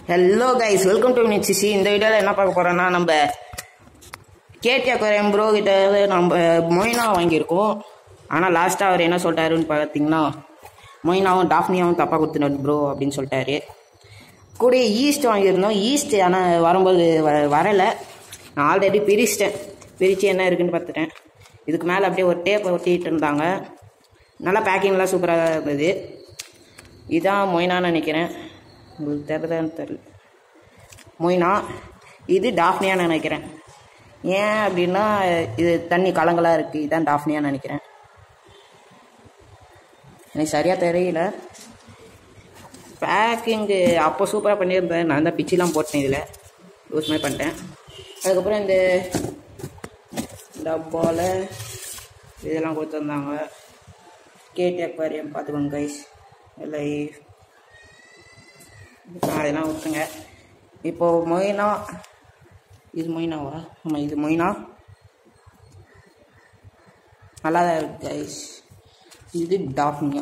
Hello guys welcome to மிச்சிசி இந்த வீடியோவில் என்ன பார்க்க போகிறோன்னா நம்ம கேடி அக்வாரியம் ப்ரோ கிட்ட நம்ம மொய்னா வாங்கியிருக்கோம் ஆனால் லாஸ்ட்டாக அவர் என்ன சொல்லிட்டாருன்னு பார்த்தீங்கன்னா மொய்னாவும் டாஃப்னியாவும் தப்பாக கொடுத்துனாரு ப்ரோ அப்படின்னு சொல்லிட்டாரு கூட ஈஸ்ட் வாங்கியிருந்தோம் ஈஸ்ட் ஆனால் வரும்போது வ வரலை நான் ஆல்ரெடி பிரிச்சிட்டேன் பிரித்து என்ன இருக்குன்னு பார்த்துட்டேன் இதுக்கு மேலே அப்படியே ஒரு டேப்பை ஒட்டிகிட்டு இருந்தாங்க நல்லா பேக்கிங்லாம் சூப்பராக இருந்தது இதான் மொய்னான்னு நினைக்கிறேன் உங்களுக்கு தெரியுதான்னு தெரியல மொய்னா இது டாஃப்னியான்னு நினைக்கிறேன் ஏன் அப்படின்னா இது தண்ணி கலங்களாக இருக்குது இதான் டாஃப்னியான்னு நினைக்கிறேன் எனக்கு சரியாக தெரியல பேக்கிங்கு அப்போ சூப்பராக பண்ணியிருந்தேன் நான் தான் பிச்சிலாம் போட்டேன் இதில் யூஸ் மாதிரி பண்ணிட்டேன் அதுக்கப்புறம் இந்த டப்பாவில் இதெல்லாம் கொடுத்துருந்தாங்க கேடி அக்வாரியம் பார்த்துக்கோங்க கைஸ் லைஃப் அதெல்லாம் விட்டுங்க இப்போ மொய்னா இது மொய்னாவா ஆமாம் இது மொய்னா நல்லா தான் இருக்கு கைஸ் இது டாப்னியா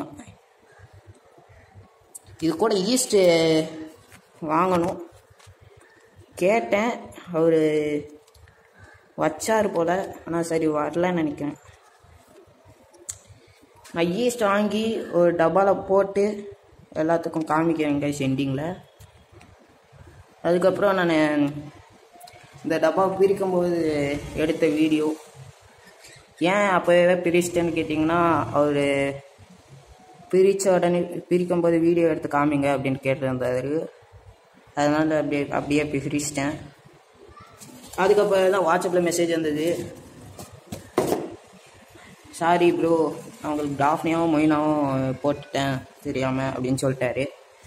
இது கூட ஈஸ்ட்டு வாங்கணும் கேட்டேன் அவர் வச்சார் போல் ஆனால் சரி வரலன்னு நினைக்கிறேன் நான் ஈஸ்ட் வாங்கி ஒரு டப்பாவில் போட்டு எல்லாத்துக்கும் காமிக்கிறேன் கைஸ் எண்டிங்கில் அதுக்கப்புறம் நான் இந்த டப்பா பிரிக்கும்போது எடுத்த வீடியோ ஏன் அப்போவே பிரிச்சிட்டேன்னு கேட்டிங்கன்னா அவர் பிரித்த உடனே பிரிக்கும்போது வீடியோ எடுத்து காமிங்க அப்படின்னு கேட்டிருந்தாரு அதனால் அப்படியே அப்படியே பிரிச்சிட்டேன் அதுக்கப்புறம் தான் வாட்ஸ்அப்பில் மெசேஜ் வந்தது சாரி ப்ரோ அவங்களுக்கு டாஃப்னியாவும் மொயினாவும் போட்டுட்டேன் தெரியாமல் அப்படின்னு சொல்லிட்டாரு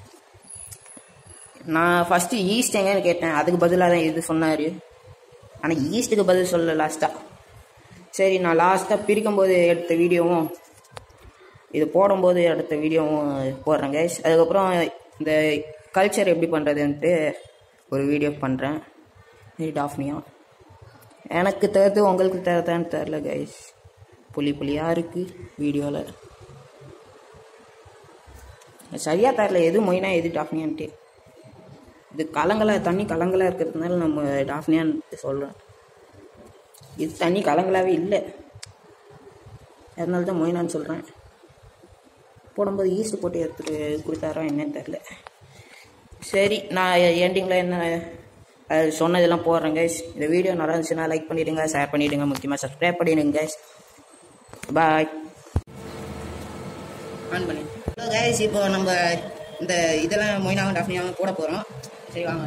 நான் ஃபஸ்ட்டு ஈஸ்ட் எங்கன்னு கேட்டேன் அதுக்கு பதிலாக தான் இது சொன்னார் ஆனால் ஈஸ்ட்டுக்கு பதில் சொல்ல லாஸ்ட்டாக சரி நான் லாஸ்ட்டாக பிரிக்கும்போது எடுத்த வீடியோவும் இது போடும்போது எடுத்த வீடியோவும் போடுறேன் கைஸ் அதுக்கப்புறம் இந்த கல்ச்சர் எப்படி பண்ணுறதுன்ட்டு ஒரு வீடியோ பண்ணுறேன் இது டாஃப்னியா எனக்கு தெரிஞ்சு உங்களுக்கு தெரியுதான்னு தெரில கைஸ் புளி புளியாக இருக்குது வீடியோவில் சரியாக தரல எது மொயினா எது டாஃப்னியான்ட்டு இது கலங்கலாக தண்ணி கலங்கலாக இருக்கிறதுனால நம்ம டாஃப்னியான்ட்டு சொல்கிறேன் இது தண்ணி கலங்கலாகவே இல்லை அதனால தான் மொயினான்னு சொல்கிறேன் போடும்போது ஈஸ்ட் போட்டு எடுத்துட்டு கொடுத்தாரோ என்னன்னு தெரில சரி நான் எண்டிங்கில் என்ன அது சொன்னதெல்லாம் போடுறேன் கைஸ் இந்த வீடியோ நல்லா இருந்துச்சுன்னா லைக் பண்ணிவிடுங்க ஷேர் பண்ணிவிடுங்க முக்கியமாக சப்ஸ்கிரைப் பண்ணிவிடுங்க கைஸ் பாய் ஆன் பண்ணி ஹலோ கைஸ் இப்போ நம்ம இந்த இதெல்லாம் மொயினாவும் டாஃப்னியாவும் போட போகிறோம் சரி வாங்க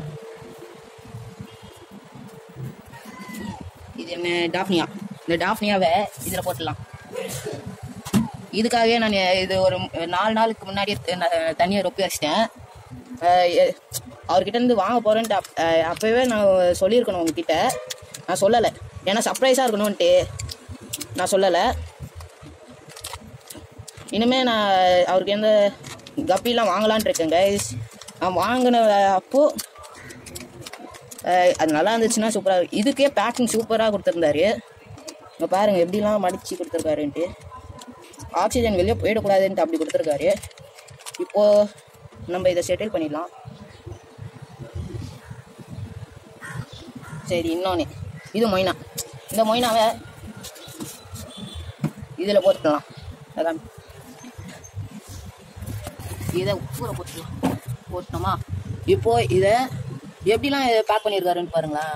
இது என்ன டாஃப்னியா இந்த டாஃப்னியாவை இதில் போட்டுடலாம் இதுக்காகவே நான் இது ஒரு நாலு நாளுக்கு முன்னாடியே த- தண்ணியை ரொப்பி வச்சிட்டேன் அஹ் எ- அவர்கிட்ட இருந்து வாங்க போகிறேன்ட்டு அப் அஹ் அப்போவே நான் சொல்லியிருக்கணும் உங்ககிட்ட நான் சொல்லலை ஏன்னா சர்ப்ரைஸாக இருக்கணும்ன்ட்டு நான் சொல்லலை இனிமேல் நான் அவருக்கு எந்த கப்பிலாம் வாங்கலான்ட்டு இருக்கேன் கைஸ் நான் வாங்கின அப்போ அஹ் அது நல்லா இருந்துச்சுன்னா சூப்பராக இதுக்கே பேக்கிங் சூப்பராக கொடுத்துருந்தாரு இங்கே பாருங்கள் எப்படிலாம் மடித்து கொடுத்துருக்காருன்ட்டு ஆக்சிஜன் வெளியே போயிடக்கூடாதுன்ட்டு அப்படி கொடுத்துருக்காரு இப்போது நம்ம இதை செட்டில் பண்ணிடலாம் சரி இன்னொன்று இது மொய்னா இந்த மொய்னாவை இதில் போட்டுக்கலாம் அதான் இதை ஊற போட்டுக்கலாம் போட்டோமா இப்போ இதை எப்படிலாம் பேக் பண்ணியிருக்காருன்னு பாருங்களேன்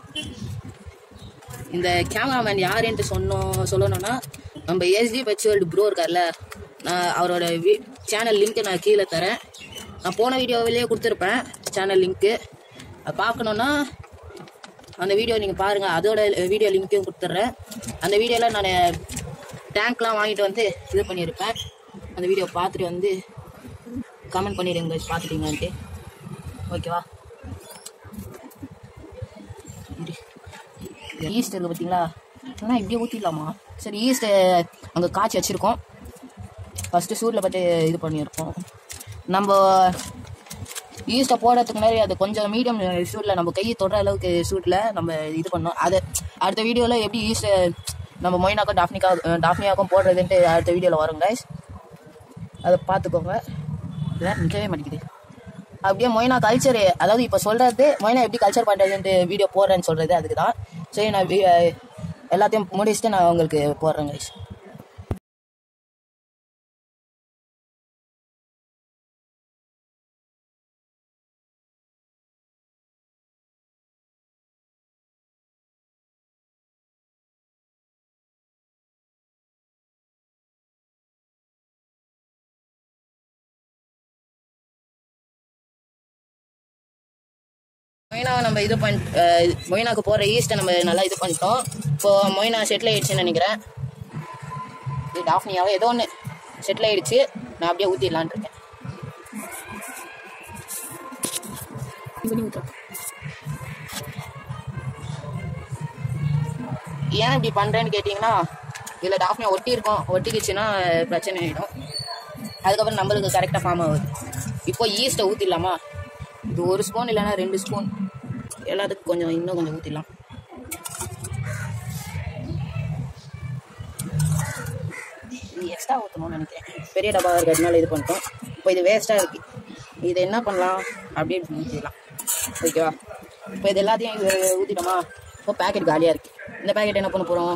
இந்த கேமராமேன் யாருன்ட்டு சொன்னோம் சொல்லணும்னா நம்ம எஸ்டி பெச்சுவல்டு ப்ரோ இருக்கார்ல நான் அவரோட வி சேனல் லிங்க்கை நான் கீழே தரேன் நான் போன வீடியோவிலேயே கொடுத்துருப்பேன் சேனல் லிங்க்கு அது பார்க்கணுன்னா அந்த வீடியோ நீங்கள் பாருங்கள் அதோட வீடியோ லிங்க்கையும் கொடுத்துட்றேன் அந்த வீடியோவில் நான் டேங்க்லாம் வாங்கிட்டு வந்து இது பண்ணியிருப்பேன் அந்த வீடியோ பார்த்துட்டு வந்து கமெண்ட் பண்ணிடுங்க guys, பார்த்துட்டீங்கன்ட்டு ஓகேவா ஈஸ்ட் இருக்குது பார்த்தீங்களா ஆனால் இப்படியே ஊற்றிடலாமா சரி ஈஸ்ட்டு அங்கே காய்ச்சி வச்சுருக்கோம் ஃபஸ்ட்டு சூடில் பார்த்து இது பண்ணியிருக்கோம் நம்ம ஈஸ்ட்டை போடுறதுக்கு முன்னாடி அது கொஞ்சம் மீடியம் சூடில் நம்ம கையை தொடுற அளவுக்கு சூட்டில் நம்ம இது பண்ணோம் அது அடுத்த வீடியோவில் எப்படி ஈஸ்ட்டை நம்ம மொயினாக்கும் டாஃப்னிக்கா டாஃப்னியாக்கும் போடுறதுன்ட்டு அடுத்த வீடியோவில் வரும் guys அதை பார்த்துக்கோங்க இதெல்லாம் நிற்கவே மாட்டேங்குது அப்படியே மொய்னா கல்ச்சர் அதாவது இப்போ சொல்றது மொய்னா எப்படி கல்ச்சர் பண்ணுறதுன்ட்டு வீடியோ போடுறேன்னு சொல்றது அதுக்கு தான் சரி நான் வி- அஹ் எல்லாத்தையும் முடிச்சுட்டு நான் உங்களுக்கு போடுறேன் guys மொய்னாவை நம்ம இது பண்ணி மொய்னாக்கு போகிற ஈஸ்ட்டை நம்ம நல்லா இது பண்ணிட்டோம் இப்போ மொய்னா செட்டில் ஆயிடுச்சுன்னு நினைக்கிறேன் இது டாஃப்னியாவோ ஏதோ ஒன்று செட்டில் ஆயிடுச்சு நான் அப்படியே ஊற்றிடலான் இருக்கேன் ஏன் இப்படி பண்ணுறேன்னு கேட்டிங்கன்னா இதில் டாஃப்னியா ஒட்டி இருக்கும் ஒட்டிக்கிச்சுன்னா பிரச்சனை ஆகிடும் அதுக்கப்புறம் நம்மளுக்கு கரெக்டாக ஃபார்ம் ஆகுது இப்போ ஈஸ்ட்டை ஊற்றிடலாமா இது ஒரு ஸ்பூன் இல்லைன்னா ரெண்டு ஸ்பூன் எல்லாத்துக்கும் கொஞ்சம் இன்னும் கொஞ்சம் ஊற்றிடலாம் இது எக்ஸ்ட்ரா ஊற்றணும்னு நினைக்கிறேன் பெரிய டப்பா இருக்கிறதுனால இது பண்ணிட்டோம் இப்போ இது வேஸ்ட்டாக இருக்கு இது என்ன பண்ணலாம் அப்படியே ஊற்றிடலாம் ஓகேவா இப்போ இது எல்லாத்தையும் இது ஊற்றிட்டோமா இப்போ பேக்கெட் காலியாக இருக்கு இந்த பேக்கெட் என்ன பண்ண போகிறோம்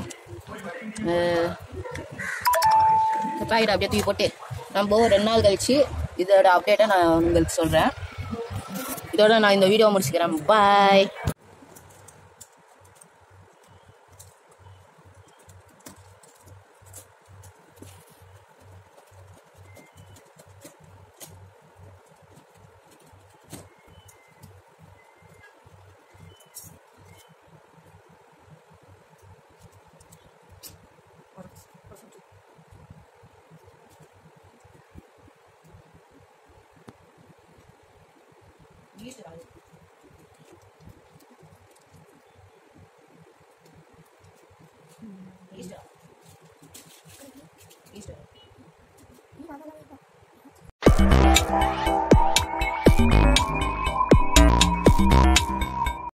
இந்த பேக்கெட் அப்படியே தூக்கி போட்டு நம்ம ஒரு ரெண்டு நாள் கழிச்சு இதோட அப்டேட்டை நான் உங்களுக்கு சொல்கிறேன் இதோட நான் இந்த வீடியோ முடிச்சுக்கிறேன் பாய் Easter.